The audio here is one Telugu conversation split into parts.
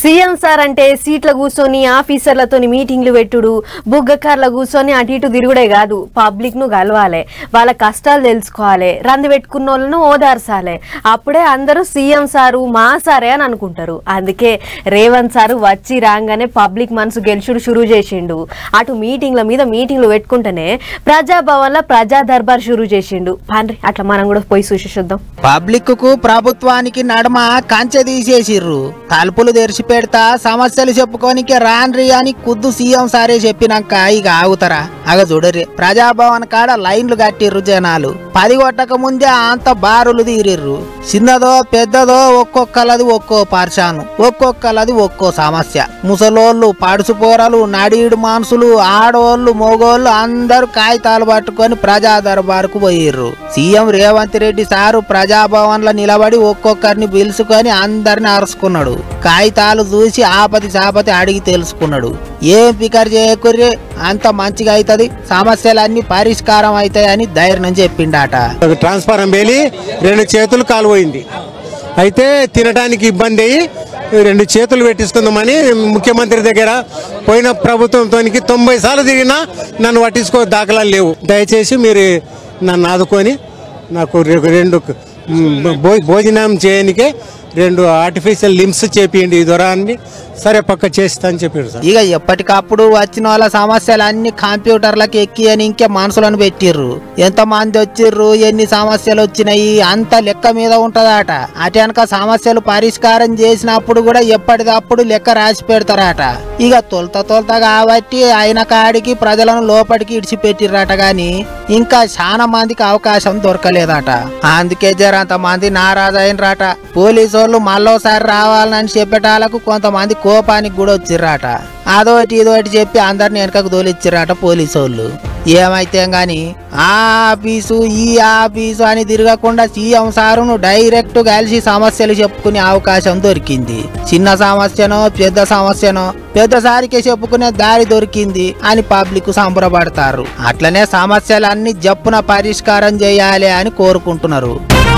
సీఎం సార్ అంటే సీట్ల కూర్చొని ఆఫీసర్లతోని మీటింగ్లు పెట్టుడు బుగ్గకార్ల కూర్చొని అటు ఇటు తిరుగుడే కాదు పబ్లిక్ ను కలవాలి వాళ్ళ కష్టాలు తెలుసుకోవాలి రంది పెట్టుకున్న వాళ్ళను ఓదార్చాలి అప్పుడే అందరూ సీఎం సారు మా సారే అని అనుకుంటారు అందుకే రేవంత్ సారు వచ్చి రాగానే పబ్లిక్ మనసు గెలుచుడు షురూ చేసిండు అటు మీటింగ్ల మీద మీటింగ్లు పెట్టుకుంటేనే ప్రజాభవన్లో ప్రజా దర్బార్ షురూ చేసిండు పండ్రి అట్లా మనం కూడా పోయి చూసి చూద్దాం పబ్లిక్ కు ప్రభుత్వానికి నడమ కంచె తీసేసిర్రు తలుపులు తెరిచి పెడతా సమస్యలు చెప్పుకోనికి రాన్రి అని కుద్దు సీఎం సారే చెప్పినాక ఇక ఆగుతారా అగ చూడరి ప్రజాభవన్ కాడ లైన్లు కట్టిర్రు జనాలు పది కొట్టక ముందే అంత బారులు తీరిర్రు చిన్నదో పెద్దదో ఒక్కొక్కలది ఒక్కో పర్షాను ఒక్కొక్కలది ఒక్కో సమస్య ముసలోళ్ళు పడుచుపోరలు నడీడు మనుషులు ఆడోళ్ళు మొగోళ్ళు అందరూ కాగితాలు పట్టుకొని ప్రజా దర్బారుకు పోయిర్రు సీఎం రేవంత్ రెడ్డి సారు ప్రజాభవన్లో నిలబడి ఒక్కొక్కరిని పిలుచుకొని అందరిని అరుచుకున్నాడు కాగితాలు చూసి ఆపతి సాపతి అడిగి తెలుసుకున్నాడు ఏం పికర్ చేయకుర్రి అంత మంచిగా అవుతుంది సమస్యలన్నీ పరిష్కారం అవుతాయని ధైర్యం చెప్పిండట ఒక ట్రాన్స్ఫారం వేలి రెండు చేతులు కాలుపోయింది అయితే తినడానికి ఇబ్బంది అయ్యి రెండు చేతులు పెట్టించుకుందామని ముఖ్యమంత్రి దగ్గర పోయిన ప్రభుత్వంతోనికి తొంభై సార్లు తిరిగినా నన్ను పట్టించుకో దాఖలాలు లేవు దయచేసి మీరు నన్ను ఆదుకొని నాకు రె- రెండు మ్, భో- భోజనం చేయనికే రెండు ఆర్టిఫిషియల్ లిమ్స్ చేపియండి ఈ దొరాన్ని సరే పక్క చేస్తా అని చెప్పారు సార్ ఇక ఎప్పటికప్పుడు వచ్చిన వాళ్ళ సమస్యలన్నీ కంప్యూటర్లకు ఎక్కి అని ఇంకే మనుషులను పెట్టిర్రు ఎంత మంది వచ్చిర్రు ఎన్ని సమస్యలు వచ్చినాయి అంత లెక్క మీద ఉంటదట అటు వెనక సమస్యలు పరిష్కారం చేసినప్పుడు కూడా ఎప్పటికప్పుడు లెక్క రాసి పెడతారట ఇక తొలత తొలత కాబట్టి అయిన కాడికి ప్రజలను లోపలికి ఇడిచిపెట్టిర్రట గాని ఇంకా చాలా మందికి అవకాశం దొరకలేదట అందుకే జరంత మంది నారాజైనరాట పోలీసు వాళ్ళు మళ్ళోసారి రావాలని చెప్పేటాలకు కొంతమంది కోపానికి కూడా వచ్చిర్రాట అదోటి ఇదోటి చెప్పి అందరిని వెనకకు తోలిచ్చిర్రాట పోలీసు వాళ్ళు ఏమైతే గాని ఆ ఆఫీసు ఈ ఆఫీసు అని తిరగకుండా సీఎం సారును డైరెక్ట్ కలిసి సమస్యలు చెప్పుకునే అవకాశం దొరికింది చిన్న సమస్యనో పెద్ద సమస్యనో పెద్దసారికే చెప్పుకునే దారి దొరికింది అని పబ్లిక్ సంబరపడతారు అట్లనే సమస్యలన్నీ జప్పున పరిష్కారం చేయాలి అని కోరుకుంటున్నారు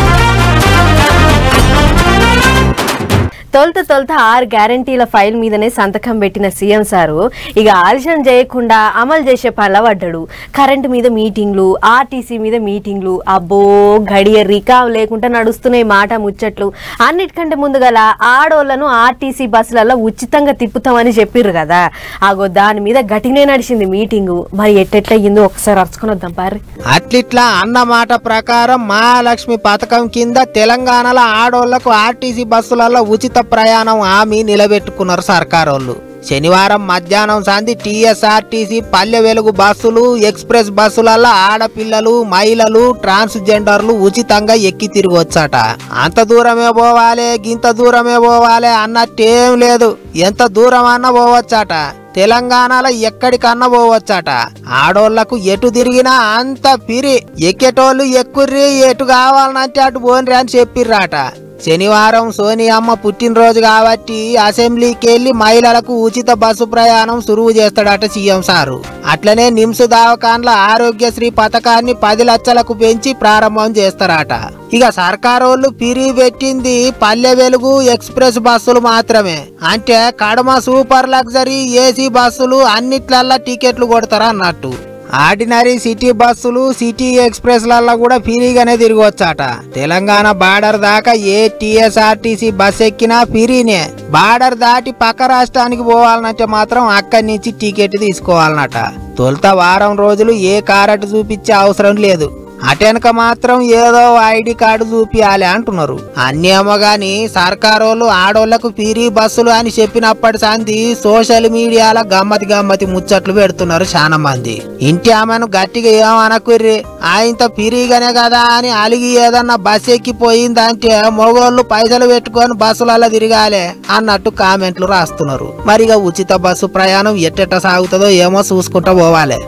తొలుత తొలుత ఆరు గ్యారంటీల ఫైల్ మీదనే సంతకం పెట్టిన సీఎం సారు ఇక ఆలస్యం చేయకుండా అమలు చేసే పనుల పడ్డాడు కరెంటు మీద మీటింగ్లు ఆర్టీసీ మీద మీటింగ్లు అబ్బో గడియ రికాం లేకుండా నడుస్తున్నాయి మాట ముచ్చట్లు అన్నిటికంటే ముందుగల ఆడోళ్లను ఆర్టీసీ బస్సులలో ఉచితంగా తిప్పుతామని చెప్పిర్రు కదా ఆగో దాని మీద గట్టినే నడిచింది మీటింగు మరి ఎట్టెట్లయ్యిందో ఒకసారి అరుచుకొని వద్దాం పారి అట్లిట్లా అన్నమాట ప్రకారం మహాలక్ష్మి పథకం కింద తెలంగాణలో ఆడోళ్లకు ఆర్టీసీ బస్సులలో ఉచిత ప్రయాణం హామీ నిలబెట్టుకున్నారు సర్కారోళ్ళు శనివారం మధ్యాహ్నం సంధి టీఎస్ఆర్టీసీ పల్లె వెలుగు బస్సులు ఎక్స్ప్రెస్ బస్సులలో ఆడపిల్లలు మహిళలు ట్రాన్స్జెండర్లు ఉచితంగా ఎక్కి తిరగొచ్చట అంత దూరమే పోవాలి గింత దూరమే పోవాలి అన్నట్టేం లేదు ఎంత దూరం అన్నా పోవచ్చట తెలంగాణలో ఎక్కడికన్నా పోవచ్చట ఆడోళ్లకు ఎటు తిరిగినా అంత పిరి ఎక్కేటోళ్ళు ఎక్కుర్రి ఎటు కావాలనంటే అటు పోన్రి అని చెప్పిర్రాట శనివారం సోనియమ్మ పుట్టినరోజు కాబట్టి అసెంబ్లీకి వెళ్లి మహిళలకు ఉచిత బస్సు ప్రయాణం సురువు చేస్తాడట సీఎం సారు అట్లనే నిమ్స్ దవాఖాన్ల ఆరోగ్యశ్రీ పథకాన్ని పది లక్షలకు పెంచి ప్రారంభం చేస్తారట ఇక సర్కారోళ్ళు పిరి పెట్టింది పల్లె వెలుగు ఎక్స్ప్రెస్ బస్సులు మాత్రమే అంటే కడమ సూపర్ లగ్జరీ ఏసీ బస్సులు అన్నిట్లల్లా టికెట్లు కొడతారా అన్నట్టు ఆర్డినరీ సిటీ బస్సులు సిటీ ఎక్స్ప్రెస్లలో కూడా ఫ్రీగానే తిరగవచ్చట తెలంగాణ బార్డర్ దాకా ఏ టీఎస్ఆర్టీసీ బస్ ఎక్కినా ఫ్రీనే బార్డర్ దాటి పక్క రాష్ట్రానికి పోవాలనంటే మాత్రం అక్కడి నుంచి టికెట్ తీసుకోవాలన్నట తొలుత వారం రోజులు ఏ కారట్ చూపించే అవసరం లేదు అటెనక మాత్రం ఏదో ఐడి కార్డు చూపియాలి అంటున్నారు అన్ని ఏమో గాని సర్కారోళ్ళు ఆడోళ్లకు పీరీ బస్సులు అని చెప్పినప్పటి సంది సోషల్ మీడియాలో గమ్మతి గమ్మతి ముచ్చట్లు పెడుతున్నారు చాలా మంది ఇంటి ఆమెను గట్టిగా ఏమనకుర్రి ఆయంత పీరీగానే కదా అని అలిగి ఏదన్నా బస్ ఎక్కిపోయిందంటే మొగోళ్ళు పైసలు పెట్టుకొని బస్సులలో తిరగాలి అన్నట్టు కామెంట్లు రాస్తున్నారు మరి ఇక ఉచిత బస్సు ప్రయాణం ఎట్టెట్ట సాగుతుందో ఏమో చూసుకుంటూ పోవాలి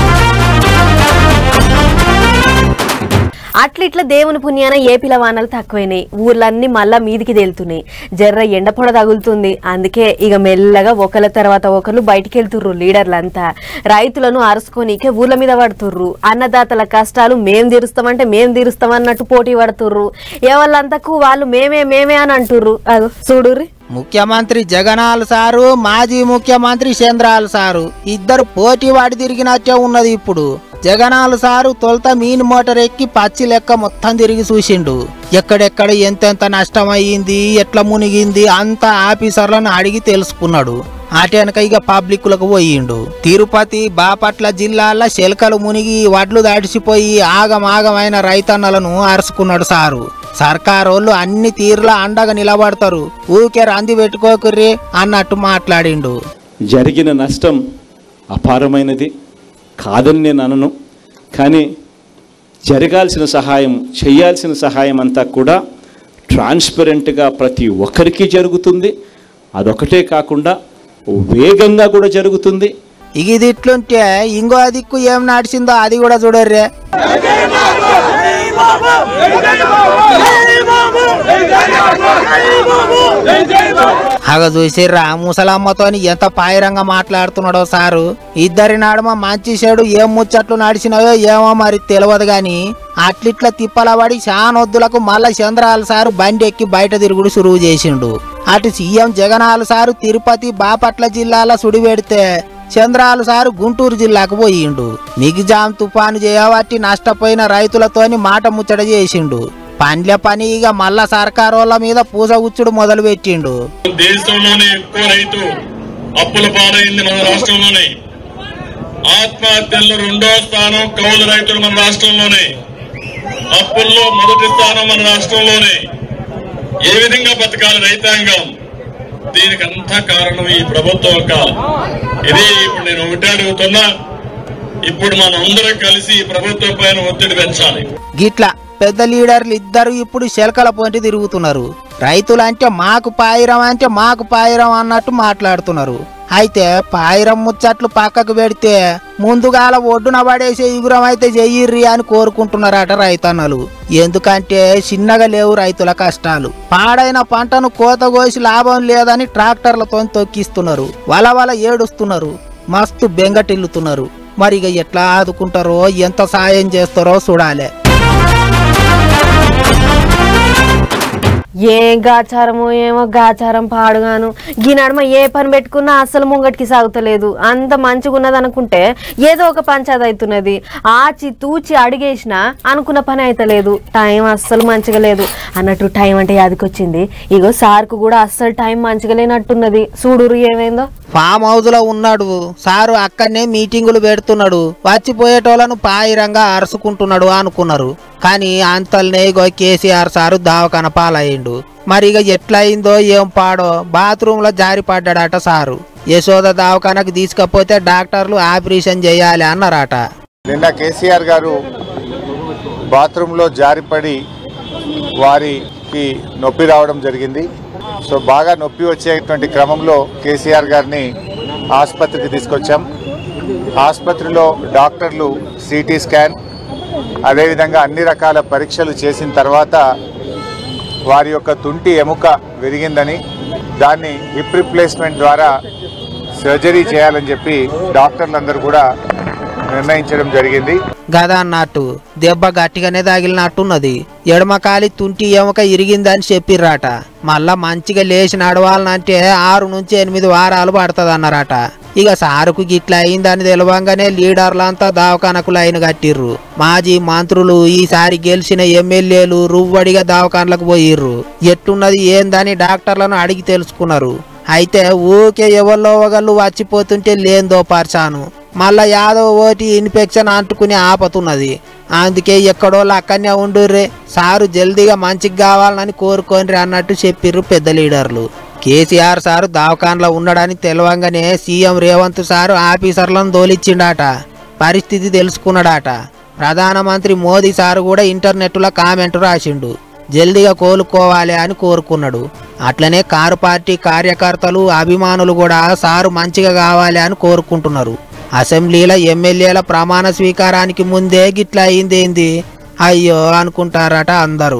అట్లిట్ల దేవుని పుణ్యాన ఏపీల వానలు తక్కువైనాయి ఊర్లన్నీ మళ్ళా మీదికి తేలుతున్నాయి జర్ర ఎండపొడ తగులుతుంది అందుకే ఇక మెల్లగా ఒకళ్ళ తర్వాత ఒకరు బయటికి వెళ్తుర్రు లీడర్లంతా రైతులను అరుచుకోనీకే ఊర్ల మీద పడుతుర్రు అన్నదాతల కష్టాలు మేం తీరుస్తామంటే మేం తీరుస్తామన్నట్టు పోటీ పడుతుర్రు ఎవళ్ళంతకు వాళ్ళు మేమే మేమే అని అంటుర్రు అదో చూడుర్రి ముఖ్యమంత్రి జగనాల్ సారు మాజీ ముఖ్యమంత్రి చంద్రాల్ సారు ఇద్దరు పోటీ వాడి తిరిగినట్టే ఉన్నది ఇప్పుడు జగనాల్ సారు తొలుత మీన్ మోటార్ ఎక్కి పచ్చి లెక్క మొత్తం తిరిగి చూసిండు ఎక్కడెక్కడ ఎంతెంత నష్టం అయ్యింది ఎట్లా మునిగింది అంతా ఆఫీసర్లను అడిగి తెలుసుకున్నాడు అటెనక ఇక పబ్లిక్లకు పోయిండు తిరుపతి బాపట్ల జిల్లాల శెలకలు మునిగి వడ్లు దాడిసిపోయి ఆగమాగమైన రైతన్నలను అరుచుకున్నాడు సారు సర్కారోళ్ళు అన్ని తీరులా అండగా నిలబడతారు ఊకే రంది పెట్టుకోకుర్రి అన్నట్టు మాట్లాడిండు జరిగిన నష్టం అపారమైనది కాదని నేను అనను కానీ జరగాల్సిన సహాయం చేయాల్సిన సహాయం అంతా కూడా ట్రాన్స్పరెంట్గా ప్రతి ఒక్కరికి జరుగుతుంది అదొకటే కాకుండా వేగంగా కూడా జరుగుతుంది ఇక ఇది ఇట్లుంటే ఇంకో దిక్కు ఏం నడిచిందో అది కూడా చూడర్రే అగ చూసిర్రా ముసలమ్మతోని ఎంత పాయిరంగా మాట్లాడుతున్నాడో సారు ఇద్దరి నడుమ మంచి చెడు ఏం ముచ్చట్లు నడిచినాయో ఏమో మరి తెలియదు గాని అట్లిట్ల తిప్పలబడి శానొద్దులకు మళ్ళా చంద్రాల సారు బండి ఎక్కి బయట తిరుగుడు సురువు చేసిండు అటు సీఎం జగనాల్ సారు తిరుపతి బాపట్ల జిల్లాల సుడి పెడితే చంద్రాలు సారు గుంటూరు జిల్లాకు పోయిండు నిగిజాం తుఫాను చేయబట్టి నష్టపోయిన రైతులతోని మాట ముచ్చట చేసిండు పండ్ల పని ఇక మళ్ళా సర్కారోళ్ళ మీద పూజ ఉచ్చుడు మొదలు పెట్టిండు దేశంలోనే ఎక్కువ రైతు అప్పుల పాలైంది మన రాష్ట్రంలోనే ఆత్మహత్యల్లో రెండో స్థానం కౌలు రైతులు మన రాష్ట్రంలోనే అప్పుల్లో మొదటి స్థానం మన రాష్ట్రంలోనే ఏ విధంగా బతకాలి రైతాంగం దీనికి అంతా కారణం ఈ ప్రభుత్వం యొక్క ఇది ఇప్పుడు నేను ఒకటే అడుగుతున్నా ఇప్పుడు మనం అందరం కలిసి ఈ ప్రభుత్వం పైన ఒత్తిడి పెంచాలి గిట్ల పెద్ద లీడర్లు ఇద్దరు ఇప్పుడు శెలకల పొంటి తిరుగుతున్నారు రైతులంటే మాకు పాయిరం అంటే మాకు పాయిరం అన్నట్టు మాట్లాడుతున్నారు అయితే పాయిరం ముచ్చట్లు పక్కకు పెడితే ముందుగాల ఒడ్డున పడేసే ఇగురం అయితే చెయ్యిర్రి అని కోరుకుంటున్నారట రైతన్నలు ఎందుకంటే చిన్నగా లేవు రైతుల కష్టాలు పాడైన పంటను కోత కోసి లాభం లేదని ట్రాక్టర్లతో తొక్కిస్తున్నారు వల వల ఏడుస్తున్నారు మస్తు బెంగటిల్లుతున్నారు మరి ఇక ఎట్లా ఆదుకుంటారో ఎంత సాయం చేస్తారో చూడాలి ఏం గాచారమో ఏమో గాచారం పాడుగాను ఈ నడుమ ఏ పని పెట్టుకున్నా అస్సలు ముంగటికి సాగుతలేదు అంత మంచిగా ఉన్నది అనుకుంటే ఏదో ఒక పంచాయతీ అవుతున్నది ఆచి తూచి అడిగేసినా అనుకున్న పని అయితలేదు టైం అస్సలు మంచిగా లేదు అన్నట్టు టైం అంటే యాదికొచ్చింది ఇగో సార్కు కూడా అస్సలు టైం మంచిగా లేనట్టున్నది చూడురు ఏమైందో ఫామ్ హౌస్ లో ఉన్నాడు సారు అక్కడనే మీటింగులు పెడుతున్నాడు వచ్చిపోయేటోళ్ళను పాయిరంగా అరుచుకుంటున్నాడు అనుకున్నారు కానీ అంతల్నే ఇగో కేసీఆర్ సారు దావకాన పాలయ్యిండు మరి ఇక ఎట్లయిందో ఏం పాడో బాత్రూమ్ లో జారి పడ్డాడట సారు యశోద దావకానకు తీసుకపోతే డాక్టర్లు ఆపరేషన్ చేయాలి అన్నారట నిన్న కేసీఆర్ గారు బాత్రూంలో జారిపడి వారికి నొప్పి రావడం జరిగింది సో బాగా నొప్పి వచ్చేటువంటి క్రమంలో కేసీఆర్ గారిని ఆసుపత్రికి తీసుకొచ్చాం ఆసుపత్రిలో డాక్టర్లు సిటీ స్కాన్ అదేవిధంగా అన్ని రకాల పరీక్షలు చేసిన తర్వాత వారి యొక్క తుంటి ఎముక విరిగిందని దాన్ని హిప్ రిప్లేస్మెంట్ ద్వారా సర్జరీ చేయాలని చెప్పి డాక్టర్లందరూ కూడా నిర్ణయించడం జరిగింది గదా అన్నట్టు దెబ్బ గట్టిగానే తగిలినట్టున్నది ఎడమకాలి తుంటి ఎముక ఇరిగిందని చెప్పిర్రాట మళ్ళా మంచిగా లేచి నడవాలనంటే ఆరు నుంచి ఎనిమిది వారాలు పడుతుంది అన్నారట ఇక సారుకు గిట్ల అయిందని తెలవంగానే లీడర్లంతా దవాఖానకు లైన్ కట్టిర్రు మాజీ మంత్రులు ఈసారి గెలిచిన ఎమ్మెల్యేలు రువ్వడిగా దవాఖానలకు పోయిర్రు ఎట్టున్నది ఏందని డాక్టర్లను అడిగి తెలుసుకున్నారు అయితే ఊకే ఎవరిలో ఒకళ్ళు వచ్చిపోతుంటే లేందో పర్చాను మళ్ళా యాదో ఓటి ఇన్ఫెక్షన్ అంటుకుని ఆపతున్నది అందుకే ఎక్కడోళ్ళు అక్కడనే ఉండుర్రే సారు జల్దీగా మంచిగా కావాలని కోరుకోండి అన్నట్టు చెప్పిర్రు పెద్ద లీడర్లు కేసీఆర్ సారు దవాఖాన్లో ఉన్నాడని తెలవంగానే సీఎం రేవంత్ సారు ఆఫీసర్లను దోలిచ్చిండాట పరిస్థితి తెలుసుకున్నాడాట ప్రధానమంత్రి మోదీ సారు కూడా ఇంటర్నెట్లో కామెంట్ రాసిండు జల్దిగా కోలుకోవాలి అని కోరుకున్నాడు అట్లనే కారు పార్టీ కార్యకర్తలు అభిమానులు కూడా సారు మంచిగా కావాలి అని కోరుకుంటున్నారు అసెంబ్లీల ఎమ్మెల్యేల ప్రమాణ స్వీకారానికి ముందే గిట్లా అయిందేంది అయ్యో అనుకుంటారట అందరూ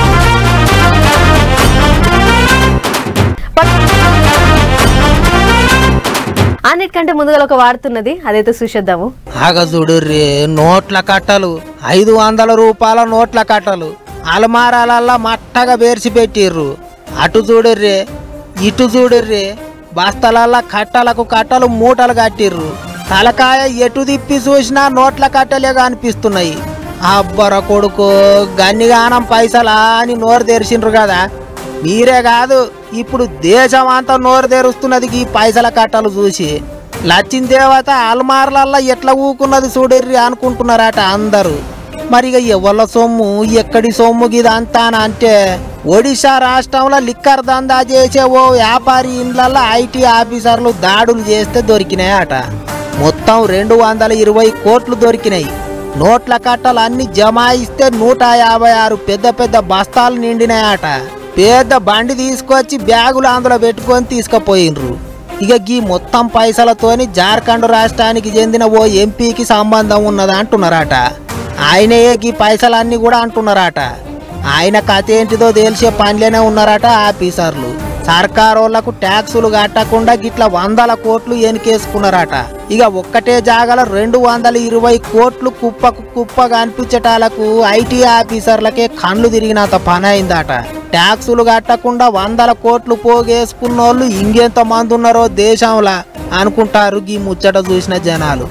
అన్నిటికంటే ముందుగా ఒక వాడుతున్నది అదైతే చూసేద్దాము ఆగజుడుర్రి నోట్ల కట్టలు ఐదు వందల రూపాయల నోట్ల కట్టలు అలమారాలల్లా మట్టగా పేర్చి పెట్టిర్రు అటు చూడుర్రి ఇటు చూడుర్రి బస్తలల్లా కట్టలకు కట్టలు మూటలు కట్టిర్రు తలకాయ ఎటు తిప్పి చూసినా నోట్ల కట్టలే కనిపిస్తున్నాయి అబ్బర కొడుకు గన్నిగానం పైసలా అని నోరు తెరిచిండ్రు కదా మీరే కాదు ఇప్పుడు దేశం అంతా నోరు తెరుస్తున్నది ఈ పైసల కట్టలు చూసి లచ్చిన దేవత అల్మార్లల్లా ఎట్లా ఊకున్నది చూడర్రి అనుకుంటున్నారట అందరూ మరి ఇక ఎవళ్ళ సొమ్ము ఎక్కడి సొమ్ము ఇదంతా అంటే ఒడిశా రాష్ట్రంలో లిక్కర్ దందా చేసే ఓ వ్యాపారి ఇండ్లల్లో ఐటీ ఆఫీసర్లు దాడులు చేస్తే దొరికినాయట మొత్తం రెండు వందల ఇరవై కోట్లు దొరికినాయి నోట్ల కట్టలు అన్ని జమాయిస్తే నూట యాభై ఆరు పెద్ద పెద్ద బస్తాలు నిండినాయట పెద్ద బండి తీసుకొచ్చి బ్యాగులు అందులో పెట్టుకొని తీసుకుపోయినరు ఇక గీ మొత్తం పైసలతోని జార్ఖండ్ రాష్ట్రానికి చెందిన ఓ ఎంపీకి సంబంధం ఉన్నది అంటున్నారట ఆయనే గీ పైసలన్నీ కూడా అంటున్నారట ఆయన కథ ఏంటిదో తెలిసే పనిలోనే ఉన్నారట ఆఫీసర్లు సర్కారోళ్లకు ట్యాక్సులు కట్టకుండా గిట్ల వందల కోట్లు ఎనికేసుకున్నారట ఇక ఒక్కటే జాగలో రెండు వందల ఇరవై కోట్లు కుప్పకు కుప్పగా అనిపించటాలకు ఐటీ ఆఫీసర్లకే కళ్ళు తిరిగినంత పని అయిందట ట్యాక్సులు కట్టకుండా వందల కోట్లు పోగేసుకున్నోళ్ళు ఇంకెంత మంది ఉన్నారో దేశంలా అనుకుంటారు ఈ ముచ్చట చూసిన జనాలు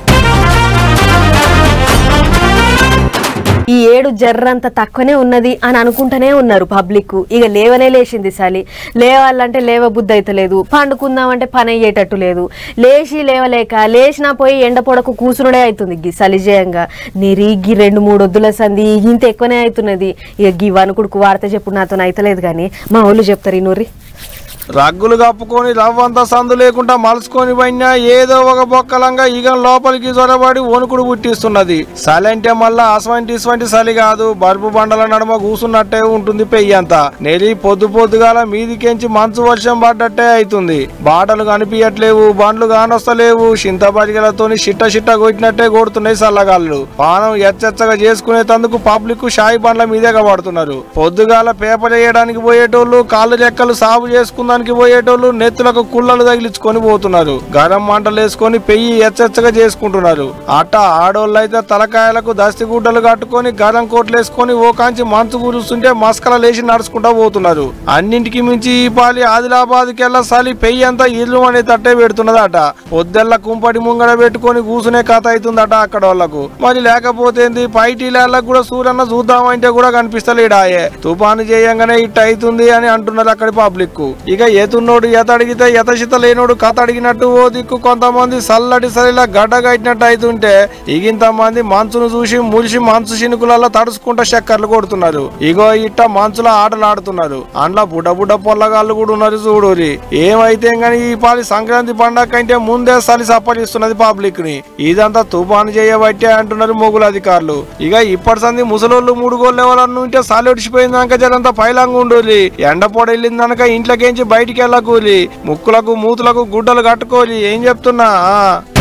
ఈ ఏడు జర్రంత తక్కువనే ఉన్నది అని అనుకుంటూనే ఉన్నారు పబ్లిక్ ఇక లేవనే లేచింది సలి లేవాలంటే లేవ బుద్ధి అయితలేదు పండుకుందామంటే పని అయ్యేటట్టు లేదు లేచి లేవలేక లేచినా పోయి ఎండ పొడకు కూసునుడే అవుతుంది గీ సలిజయంగా నిరిగి రెండు మూడు వద్దుల సంది ఇంత ఎక్కువనే అవుతున్నది ఇక గీ వణుకుడుకు వార్త చెప్పు నాతో అయితలేదు కానీ మా వాళ్ళు చెప్తారు ఈ నూరి రగ్గులు కప్పుకొని రవ్వంతా సందు లేకుండా మలుసుకొని పోయినా ఏదో ఒక బొక్కలంగా ఈగం లోపలికి చొరబడి వణుకుడు పుట్టిస్తున్నది చలి అంటే మళ్ళా అసవంటి ఇసవంటి చలి కాదు బల్బు బండల నడుమ కూసున్నట్టే ఉంటుంది పెయ్యి అంతా నెలి పొద్దు పొద్దుగాల మీదికెంచి మంచు వర్షం పడ్డట్టే అవుతుంది బాటలు కనిపించట్లేవు బండ్లు కానొస్తలేవు చింత బరిగలతోని చిట్ట చిట్ట కొట్టినట్టే కొడుతున్నాయి చల్లగాళ్ళు పానం ఎచ్చెచ్చగా చేసుకునే తందుకు పబ్లిక్ షాయి బండ్ల మీదే పడుతున్నారు పొద్దుగాల పేపర్ వేయడానికి పోయేటోళ్ళు కాళ్ళు రెక్కలు సాగు చేసుకుందానికి పోయేటోళ్ళు నెత్తులకు కుళ్ళలు తగిలించుకొని పోతున్నారు గరం మంటలు వేసుకొని పెయ్యి ఎచ్చెచ్చగా చేసుకుంటున్నారు అట్ట ఆడోళ్ళు అయితే తలకాయలకు దస్తి గుడ్డలు కట్టుకొని గరం కోట్లు వేసుకొని ఓ కాంచి మంచు కూరుస్తుంటే మస్కల లేచి నడుచుకుంటా పోతున్నారు అన్నింటికి మించి ఈ పాలి ఆదిలాబాద్ కెళ్ళ సలి పెయ్యి అంతా ఇల్లు అనే తట్టే పెడుతున్నదట పొద్దెల్ల కుంపటి ముంగడ పెట్టుకొని కూసునే కథ అవుతుందట అక్కడ వాళ్ళకు మరి లేకపోతే ఏంది పైటీలకు కూడా సూర్యన్న చూద్దామంటే కూడా కనిపిస్తలేడాయే తుఫాను చేయంగానే ఇట్ట అవుతుంది అని అంటున్నారు అక్కడి పబ్లిక్ ఇక ఎతున్నోడు ఎత అడిగితే ఎతశిత లేనోడు కథ అడిగినట్టు ఓ దిక్కు కొంతమంది సల్లటి సరిలా గడ్డ కట్టినట్టు అవుతుంటే ఇగింత మంది మంచును చూసి మురిసి మంచు చినుకులలో తడుచుకుంటా చక్కర్లు కొడుతున్నారు ఇగో ఇట్ట మంచుల ఆటలు ఆడుతున్నారు అండ్ల బుడ్డ బుడ్డ పొల్లగాళ్ళు కూడా ఉన్నారు చూడూరి ఏమైతే గాని ఈ పాలి సంక్రాంతి పండగ కంటే ముందే సలి సప్పరిస్తున్నది పబ్లిక్ ని ఇదంతా తుఫాను చేయబట్టే అంటున్నారు మొగులు అధికారులు ఇక ఇప్పటి సంది ముసలోళ్ళు మూడు గోళ్ళు ఎవరన్నా ఉంటే సలి ఒడిచిపోయిందాక జరంతా పైలంగా ఉండాలి ఎండ పొడ వెళ్ళిందనక ఇంట్లోకేంచి బయటికి వెళ్ళకూలి ముక్కులకు మూతులకు గుడ్డలు కట్టుకోలి ఏం చెప్తున్నా ఆ.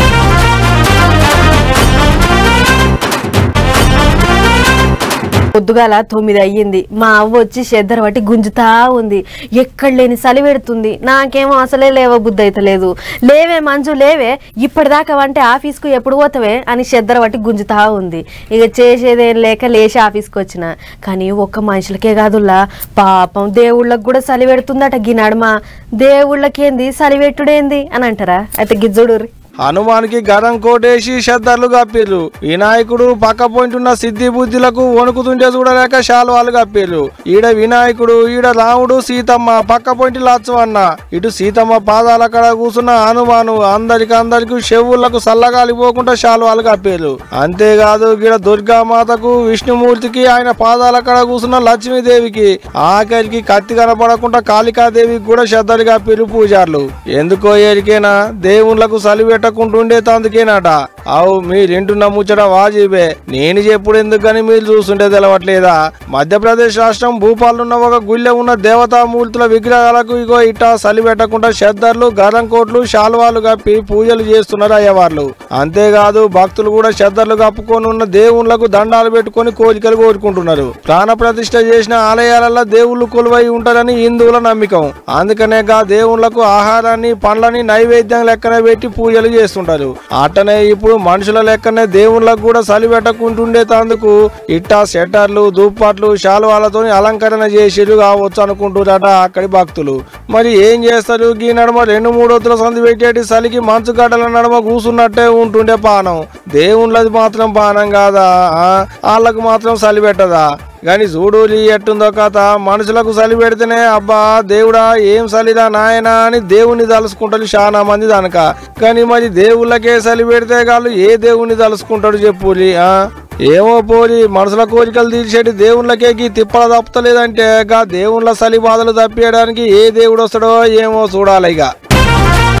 పొద్దుగాల తొమ్మిది అయ్యింది మా అవ్వ వచ్చి చెద్దర పట్టి గుంజుతా ఉంది ఎక్కడ లేని చలి పెడుతుంది నాకేమో అసలే లేవ బుద్ధి అయితలేదు లేవే మంజు లేవే ఇప్పటిదాకా వంటే ఆఫీస్కు ఎప్పుడు పోతావే అని చెద్దర పట్టి గుంజుతా ఉంది ఇక చేసేదేం లేక లేచి ఆఫీస్కి వచ్చిన కానీ ఒక్క మనుషులకే కాదులా పాపం దేవుళ్ళకి కూడా చలి పెడుతుందట గీ నడుమ దేవుళ్ళకేంది చలి పెట్టుడేంది అని అంటారా అయితే గిజ్జుడు హనుమానికి గరం కోటేసి శ్రద్ధలు కప్పిర్రు వినాయకుడు పక్క పోయింటున్న సిద్ధి బుద్ధిలకు వణుకుతుంటే చూడలేక శాలువాలు కప్పిర్రు ఈడ వినాయకుడు ఈడ రాముడు సీతమ్మ పక్క పోయింటి లచ్చవన్న ఇటు సీతమ్మ పాదాల కడ కూసున్న హనుమాను అందరికి అందరికి చెవులకు సల్లగాలి పోకుండా శాలువాలు కప్పిర్రు అంతేకాదు ఈడ దుర్గామాతకు విష్ణుమూర్తికి ఆయన పాదాల కడ కూసున్న లక్ష్మీదేవికి ఆఖరికి కత్తి కనపడకుండా కాళికాదేవికి కూడా శ్రద్ధలు కప్పిర్రు పూజార్లు ఎందుకో ఎరికేనా దేవుళ్ళకు సలి పెట్టకుంటుండే తందుకేనట అవు మీరింటున్న ముచ్చట వాజీబే నేను చెప్పుడు ఎందుకు కానీ మీరు చూస్తుంటే తెలవట్లేదా మధ్యప్రదేశ్ రాష్ట్రం భూపాలున్న ఒక గుళ్ళె ఉన్న దేవతామూర్తుల విగ్రహాలకు ఇగో ఇట్టా సలి పెట్టకుండా శ్రద్ధర్లు గరం కోట్లు శాల్వాలు కప్పి పూజలు చేస్తున్నారు అయ్యవార్లు అంతేకాదు భక్తులు కూడా శ్రద్ధలు కప్పుకొని ఉన్న దేవుళ్ళకు దండాలు పెట్టుకొని కోరికలు కోరుకుంటున్నారు ప్రాణ ప్రతిష్ఠ చేసిన ఆలయాలలో దేవుళ్ళు కొలువై ఉంటారని హిందువుల నమ్మకం అందుకనే గా దేవుళ్ళకు ఆహారాన్ని పండ్లని నైవేద్యం లెక్కన పెట్టి పూజలు చేస్తుంటారు అట్టనే ఇప్పుడు మనుషుల లెక్కనే దేవుళ్ళకు కూడా సలి పెట్టకుంటుండే తందుకు ఇట్టా సెటర్లు దుప్పట్లు శాలువాలతో అలంకరణ చేసిరు కావచ్చు అనుకుంటున్నారట అక్కడి భక్తులు మరి ఏం చేస్తారు ఈ నడమ రెండు మూడు వద్దుల సంది పెట్టేటి చలికి మంచు గడ్డల నడమ కూసున్నట్టే ఉంటుండే పానం దేవుళ్ళది మాత్రం పానం కాదా ఆ? వాళ్ళకు మాత్రం చలి పెట్టదా గాని చూడూలి ఎట్టుందో కథ మనుషులకు చలి పెడితేనే అబ్బా దేవుడా ఏం చలిరా నాయనా అని దేవుణ్ణి తలుసుకుంటారు చాలా మంది దానక కానీ మరి దేవుళ్ళకే చలి పెడితే కాళ్ళు ఏ దేవుణ్ణి తలుసుకుంటాడు చెప్పులి ఆ ఏమో పోలి మనుషుల కోరికలు తీర్చేటి దేవుళ్ళకే గీ తిప్పల తప్పలేదంటే గా దేవుళ్ళ చలి బాధలు తప్పియడానికి ఏ దేవుడు వస్తాడో ఏమో చూడాలి ఇక